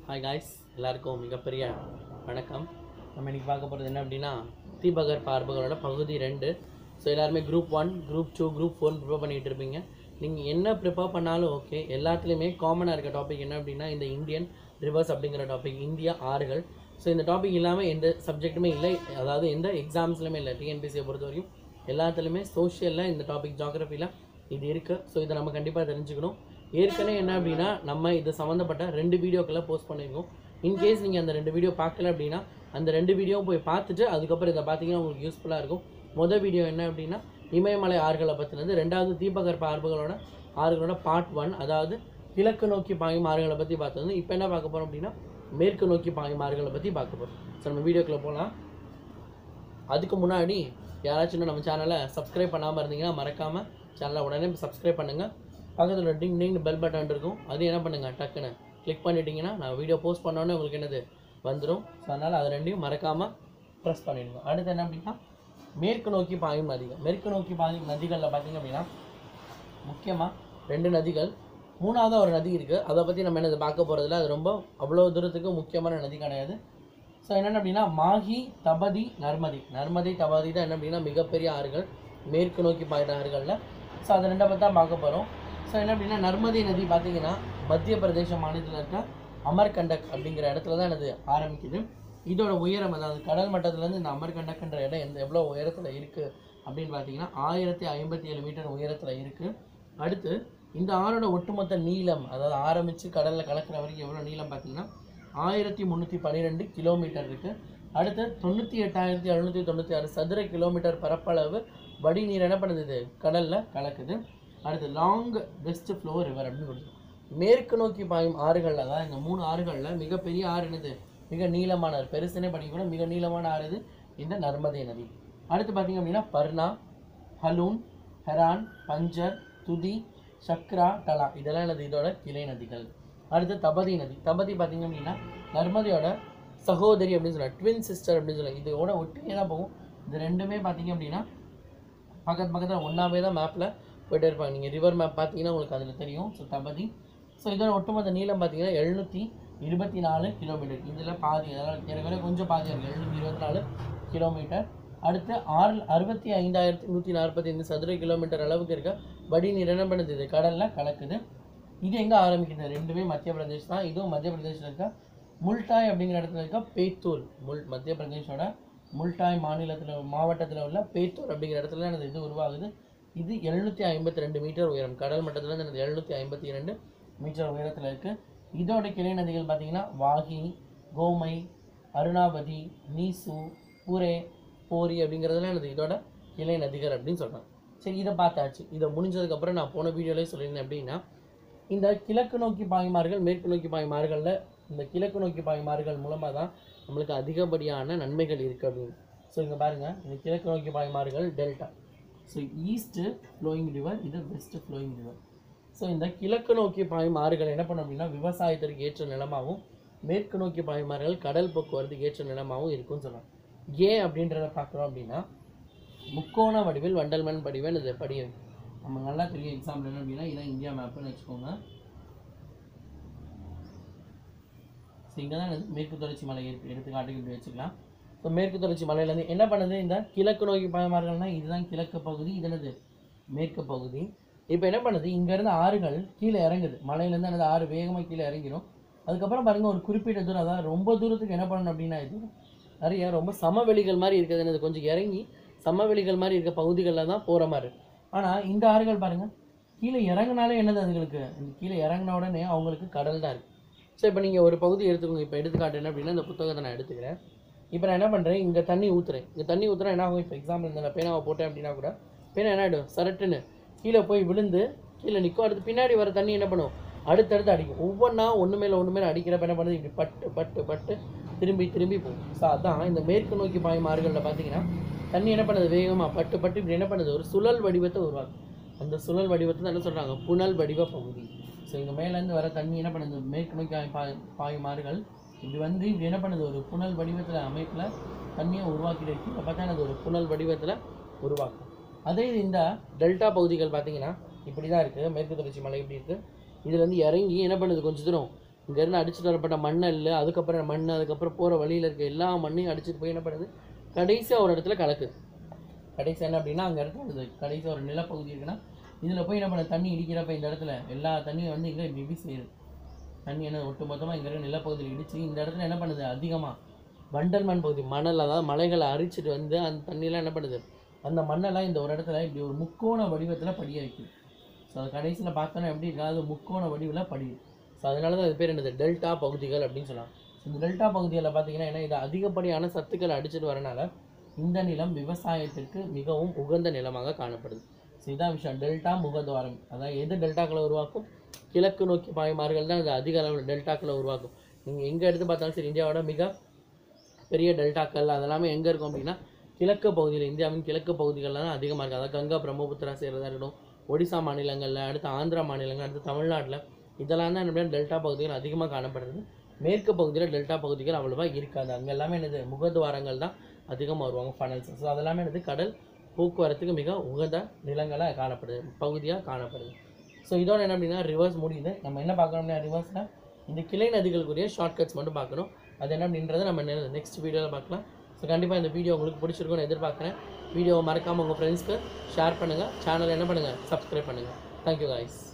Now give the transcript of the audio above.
hi guys எல்லாருக்கும் மிகப்பெரிய வணக்கம் நம்ம இன்னைக்கு பார்க்க போகிறது என்ன அப்படின்னா தீபகர் பார்ப்புகளோட பகுதி ரெண்டு ஸோ எல்லாருமே group one group two group four prepare பண்ணிகிட்டு இருப்பீங்க நீங்கள் என்ன ப்ரிப்பேர் பண்ணாலும் ஓகே எல்லாத்துலேயுமே காமனாக இருக்க டாபிக் என்ன அப்படின்னா இந்த இந்தியன் ரிவர்ஸ் அப்படிங்கிற டாபிக் இந்தியா ஆறுகள் ஸோ இந்த டாபிக் இல்லாமல் எந்த சப்ஜெக்ட்டுமே இல்லை அதாவது எந்த எக்ஸாம்ஸ்லையுமே இல்லை டிஎன்பிசியை பொறுத்த வரைக்கும் எல்லாத்துலேயுமே சோஷியலில் இந்த டாபிக் ஜாகிரஃபியில் இது இருக்குது ஸோ இதை நம்ம கண்டிப்பாக தெரிஞ்சுக்கணும் ஏற்கனவே என்ன அப்படின்னா நம்ம இது சம்மந்தப்பட்ட ரெண்டு வீடியோக்களை போஸ்ட் பண்ணியிருக்கோம் இன்கேஸ் நீங்கள் அந்த ரெண்டு வீடியோ பார்க்கல அப்படின்னா அந்த ரெண்டு வீடியோவும் போய் பார்த்துட்டு அதுக்கப்புறம் இதை பார்த்தீங்கன்னா உங்களுக்கு யூஸ்ஃபுல்லாக இருக்கும் மொதல் வீடியோ என்ன அப்படின்னா இமயமலை ஆறுகளை பற்றினது ரெண்டாவது தீபகற்ப ஆறுகளோட ஆறுகளோட பார்ட் ஒன் அதாவது கிழக்கு நோக்கி பாயும் ஆறுகளை பற்றி பார்த்தது இப்போ என்ன பார்க்க போகிறோம் அப்படின்னா மேற்கு நோக்கி பாயும் ஆறுகளை பற்றி பார்க்க போகிறோம் ஸோ நம்ம வீடியோக்குள்ளே போகலாம் அதுக்கு முன்னாடி யாராச்சும் இன்னும் நம்ம சேனலை சப்ஸ்கிரைப் பண்ணாமல் இருந்தீங்கன்னா மறக்காமல் சேனலை உடனே சப்ஸ்கிரைப் பண்ணுங்கள் பக்கத்தில் டிங் டிங் பெல் பட்டன் இருக்கும் அது என்ன பண்ணுங்கள் டக்குன்னு கிளிக் பண்ணிட்டீங்கன்னா நான் வீடியோ போஸ்ட் பண்ணோன்னே உங்களுக்கு என்னது வந்துடும் ஸோ அதனால் அது ரெண்டையும் மறக்காமல் ப்ரெஸ் பண்ணிடுங்க அடுத்து என்ன அப்படின்னா மேற்கு நோக்கி பாயும் நதிகள் மேற்கு நோக்கி பாயும் நதிகளில் பார்த்தீங்க அப்படின்னா முக்கியமாக ரெண்டு நதிகள் மூணாவது ஒரு நதி இருக்குது அதை பற்றி நம்ம என்னது பார்க்க போகிறதில்ல அது ரொம்ப அவ்வளோ தூரத்துக்கு முக்கியமான நதி கிடையாது ஸோ என்னென்ன அப்படின்னா மாஹி தபதி நர்மதி நர்மதி தபதி தான் என்ன அப்படின்னா மிகப்பெரிய ஆறுகள் மேற்கு நோக்கி பாயிற ஆறுகளில் ஸோ அதை ரெண்டை பற்றி தான் பார்க்க போகிறோம் ஸோ என்ன அப்படின்னா நர்மதி நதி பார்த்தீங்கன்னா மத்திய பிரதேச மாநிலத்தில் இருக்க அமர்கண்டக் அப்படிங்கிற இடத்துல தான் எனது ஆரம்பிக்குது இதோட உயரம் அதாவது கடல் மட்டத்துலேருந்து இந்த அமர்கண்டக்ன்ற இடம் எந்த எவ்வளோ உயரத்தில் இருக்குது அப்படின்னு பார்த்தீங்கன்னா ஆயிரத்தி ஐம்பத்தி ஏழு மீட்டர் உயரத்தில் இருக்குது அடுத்து இந்த ஆறோட ஒட்டுமொத்த நீளம் அதாவது ஆரம்பித்து கடலில் கலக்கிற வரைக்கும் எவ்வளோ நீளம் பார்த்தீங்கன்னா ஆயிரத்தி முந்நூற்றி பன்னிரெண்டு கிலோமீட்டர் இருக்குது அடுத்து தொண்ணூற்றி எட்டாயிரத்தி எழுநூற்றி தொண்ணூற்றி ஆறு சதுர கிலோமீட்டர் பரப்பளவு வடிநீர் என்ன பண்ணுது கடலில் கலக்குது அடுத்து லாங் வெஸ்ட் ஃப்ளோ ரிவர் அப்படின்னு கொடுத்து மேற்கு நோக்கி பாயும் ஆறுகளில் தான் இந்த மூணு ஆறுகளில் மிகப்பெரிய ஆறு என்னது மிக நீளமான ஆறு பெருசுனே படிக்க கூட மிக நீளமான ஆறு இது இந்த நர்மதை நதி அடுத்து பார்த்தீங்க அப்படின்னா பர்னா ஹலூன் ஹெரான் பஞ்சர் துதி சக்ரா டலா இதெல்லாம் என்னது இதோட கிளை நதிகள் அடுத்து தபதி நதி தபதி பார்த்தீங்க அப்படின்னா நர்மதையோட சகோதரி அப்படின்னு சொல்லலாம் ட்வின் சிஸ்டர் அப்படின்னு சொல்லலாம் இதோட ஒட்டியே தான் போகும் இது ரெண்டுமே பார்த்தீங்க அப்படின்னா பக்கத்து பக்கத்தில் ஒன்றாவே தான் மேப்பில் போயிட்டே இருப்பாங்க நீங்கள் ரிவர் மேப் பார்த்தீங்கன்னா உங்களுக்கு அதில் தெரியும் ஸோ தபதி ஸோ இதோட ஒட்டுமொத்த நீளம் பார்த்தீங்கன்னா எழுநூற்றி இருபத்தி நாலு கிலோமீட்டர் இதில் பாதி அதனால் ஏற்கனவே கொஞ்சம் பாதி இருக்குது எழுநூற்றி இருபத்தி நாலு கிலோமீட்டர் அடுத்து ஆறு அறுபத்தி ஐந்தாயிரத்தி நூற்றி நாற்பத்தி ஐந்து சதுர கிலோமீட்டர் அளவுக்கு இருக்க வடிநீர் என்ன பண்ணுது இது கடலில் கலக்குது இது எங்கே ஆரம்பிக்குது ரெண்டுமே மத்திய பிரதேஷ் தான் இதுவும் மத்திய பிரதேஷில் இருக்க முல்டாய் அப்படிங்கிற இடத்துல இருக்க பேத்தூர் முல் மத்திய பிரதேஷோட முல்டாய் மாநிலத்தில் மாவட்டத்தில் உள்ள பேத்தூர் அப்படிங்கிற இடத்துல எனது இது உருவாகுது இது எழுநூற்றி ஐம்பத்தி ரெண்டு மீட்டர் உயரம் கடல் மட்டத்தில் எனது எழுநூற்றி ஐம்பத்தி இரண்டு மீட்டர் உயரத்தில் இருக்குது இதோட கிளை நதிகள் பார்த்தீங்கன்னா வாகி கோமை அருணாபதி நீசு பூரே போரி அப்படிங்கிறதுலாம் எனது இதோட கிளை நதிகள் அப்படின்னு சொல்கிறாங்க சரி இதை பார்த்தாச்சு இதை முடிஞ்சதுக்கப்புறம் நான் போன வீடியோலேயே சொல்லியிருந்தேன் அப்படின்னா இந்த கிழக்கு நோக்கி பாய்மார்கள் மேற்கு நோக்கி பாய்மார்களில் இந்த கிழக்கு நோக்கி பாய்மார்கள் மூலமாக தான் நம்மளுக்கு அதிகப்படியான நன்மைகள் இருக்குது அப்படின்னு ஸோ இங்கே பாருங்கள் இந்த கிழக்கு நோக்கி பாய்மார்கள் delta so east flowing river இது வெஸ்ட் ஃப்ளோயிங் ரிவர் ஸோ இந்த கிழக்கு நோக்கி பாயும் ஆறுகள் என்ன பண்ணும் அப்படின்னா விவசாயத்திற்கு ஏற்ற நிலமாகவும் மேற்கு நோக்கி பாய்மார்கள் கடல் போக்குவரத்துக்கு ஏற்ற நிலமாகவும் இருக்கும்னு சொல்லலாம் ஏன் அப்படின்றத பார்க்குறோம் அப்படின்னா முக்கோண வடிவில் வண்டல் மண் படிவன் இது படிய நம்ம நல்லா தெரியும் எக்ஸாம்பிள் என்ன அப்படின்னா இதான் இந்தியா மேப்புன்னு வச்சுக்கோங்க ஸோ இங்கே தான் இது மேற்கு தொடர்ச்சி மலை இருக்கு எடுத்துக்காட்டுக்கு இப்படி வச்சுக்கலாம் ஸோ மேற்கு தொடர்ச்சி மலையிலேருந்து என்ன பண்ணுது இந்த கிழக்கு நோக்கி பயமார்கள்னா இதுதான் கிழக்கு பகுதி இது என்னது மேற்கு பகுதி இப்போ என்ன பண்ணுது இங்கேருந்து ஆறுகள் கீழே இறங்குது மலையிலேருந்து அந்த ஆறு வேகமாக கீழே இறங்கிடும் அதுக்கப்புறம் பாருங்கள் ஒரு குறிப்பிட்ட தூரம் அதாவது ரொம்ப தூரத்துக்கு என்ன பண்ணணும் அப்படின்னா இது நிறைய ரொம்ப சமவெளிகள் மாதிரி இருக்குது என்னது கொஞ்சம் இறங்கி சமவெளிகள் மாதிரி இருக்க பகுதிகளில் தான் போகிற மாதிரி இருக்கு ஆனால் இந்த ஆறுகள் பாருங்கள் கீழே இறங்குனாலே என்னது அதுங்களுக்கு இந்த கீழே இறங்கின உடனே அவங்களுக்கு கடல் தான் இருக்குது ஸோ இப்போ நீங்கள் ஒரு பகுதி எடுத்துக்கோங்க இப்போ எடுத்துக்காட்டு என்ன அப்படின்னா இந்த புத்தகத்தை நான் எடுத்துக்கிறேன் இப்போ நான் என்ன பண்ணுறேன் இங்கே தண்ணி ஊற்றுறேன் இங்கே தண்ணி ஊற்றுறேன் என்ன ஆகும் இப்போ எக்ஸாம்பிள் இந்த நான் பேனாவை போட்டேன் அப்படின்னா கூட பேனா என்ன ஆகிடும் சரட்டுன்னு கீழே போய் விழுந்து கீழே நிற்கும் அடுத்து பின்னாடி வர தண்ணி என்ன பண்ணும் அடுத்தடுத்து அடிக்கும் ஒவ்வொன்றா ஒன்று மேலே ஒன்று மேலே அடிக்கிறப்ப என்ன பண்ணுது இப்படி பட்டு பட்டு பட்டு திரும்பி திரும்பி போகும் ஸோ அதான் இந்த மேற்கு நோக்கி பாயும் ஆறுகளில் பார்த்தீங்கன்னா தண்ணி என்ன பண்ணுது வேகமாக பட்டு பட்டு இப்படி என்ன பண்ணுது ஒரு சுழல் வடிவத்தை உருவாக்கும் அந்த சுழல் வடிவத்தை தான் என்ன சொல்கிறாங்க புனல் வடிவ பகுதி ஸோ இங்கே மேலேருந்து வர தண்ணி என்ன பண்ணுது மேற்கு நோக்கி பாய் பாய் பாயும் ஆறுகள் இப்படி வந்து இப்படி என்ன பண்ணுது ஒரு புனல் வடிவத்தில் அமைப்பில் தண்ணியை உருவாக்கிட்டு இருக்கு இப்போ பார்த்தா அது ஒரு புனல் வடிவத்தில் உருவாக்கும் அதே இது இந்த டெல்டா பகுதிகள் பார்த்தீங்கன்னா இப்படி தான் இருக்குது மேற்கு தொடர்ச்சி மலை இப்படி இருக்குது இதில் வந்து இறங்கி என்ன பண்ணுது கொஞ்சம் தூரம் இங்கேருந்து அடிச்சுட்டு வரப்பட்ட மண்ணல் அதுக்கப்புறம் மண் அதுக்கப்புறம் போகிற வழியில் இருக்க எல்லா மண்ணையும் அடிச்சுட்டு போய் என்ன பண்ணுது கடைசியாக ஒரு இடத்துல கலக்குது கடைசி என்ன அப்படின்னா அங்கே இடத்துல இது கடைசி ஒரு நிலப்பகுதி இருக்குன்னா இதில் போய் என்ன பண்ண தண்ணி இடிக்கிறப்ப இந்த இடத்துல எல்லா தண்ணியும் வந்து இங்கே இப்படி சேருது தண்ணி என்ன ஒட்டு மொத்தமாக இங்கே இருக்க நிலப்பகுதியில் இடிச்சு இந்த இடத்துல என்ன பண்ணுது அதிகமாக வண்டல் மண் பகுதி மணல் அதாவது மலைகளை அரிச்சிட்டு வந்து அந்த தண்ணியெலாம் என்ன பண்ணுது அந்த மண்ணெல்லாம் இந்த ஒரு இடத்துல இப்படி ஒரு முக்கோண வடிவத்தில் படிய வைக்குது ஸோ அது கடைசியில் பார்த்தோன்னா எப்படி இருக்கா அது முக்கோண வடிவில் படியுது ஸோ அதனால தான் அது பேர் என்னது டெல்டா பகுதிகள் அப்படின்னு சொல்லலாம் இந்த டெல்டா பகுதிகளில் பார்த்தீங்கன்னா ஏன்னா இது அதிகப்படியான சத்துக்களை அடிச்சிட்டு வரனால இந்த நிலம் விவசாயத்திற்கு மிகவும் உகந்த நிலமாக காணப்படுது ஸோ இதான் விஷயம் டெல்டா முகத்வாரம் அதாவது எது டெல்டாக்களை உருவாக்கும் கிழக்கு நோக்கி பாய்மார்கள் தான் அது அதிக அளவில் டெல்டாக்களை உருவாக்கும் நீங்கள் எங்கே எடுத்து பார்த்தாலும் சரி இந்தியாவோட மிக பெரிய டெல்டாக்கள் அதெல்லாமே எங்கே இருக்கும் அப்படின்னா கிழக்கு பகுதியில் இந்தியாவின் கிழக்கு பகுதிகளில் தான் அதிகமாக இருக்குது அதாவது கங்கா பிரம்மபுத்திரா சேர்றதா இருக்கட்டும் ஒடிசா மாநிலங்களில் அடுத்து ஆந்திரா மாநிலங்கள் அடுத்து தமிழ்நாட்டில் இதெல்லாம் தான் என்ன டெல்டா பகுதிகள் அதிகமாக காணப்படுறது மேற்கு பகுதியில் டெல்டா பகுதிகள் அவ்வளோவா இருக்காது அங்கே எல்லாமே என்னது முகத்வாரங்கள் தான் அதிகமாக வருவாங்க ஃபனல்ஸ் ஸோ அதெல்லாமே என்னது கடல் போக்குவரத்துக்கு மிக உகந்த நிலங்களாக காணப்படுது பகுதியாக காணப்படுது ஸோ இதோட என்ன அப்படின்னா ரிவர்ஸ் முடியுது நம்ம என்ன பார்க்கணும்னா ரிவர்ஸில் இந்த கிளை நதிகளுக்குரிய ஷார்ட்கட்ஸ் மட்டும் பார்க்கணும் அது என்ன அப்படின்றத நம்ம நெக்ஸ்ட் வீடியோவில் பார்க்கலாம் ஸோ கண்டிப்பாக இந்த வீடியோ உங்களுக்கு பிடிச்சிருக்கும்னு எதிர்பார்க்குறேன் வீடியோவை மறக்காமல் உங்கள் ஃப்ரெண்ட்ஸ்க்கு ஷேர் பண்ணுங்கள் சேனலை என்ன பண்ணுங்கள் சப்ஸ்கிரைப் பண்ணுங்கள் தேங்க்யூ guys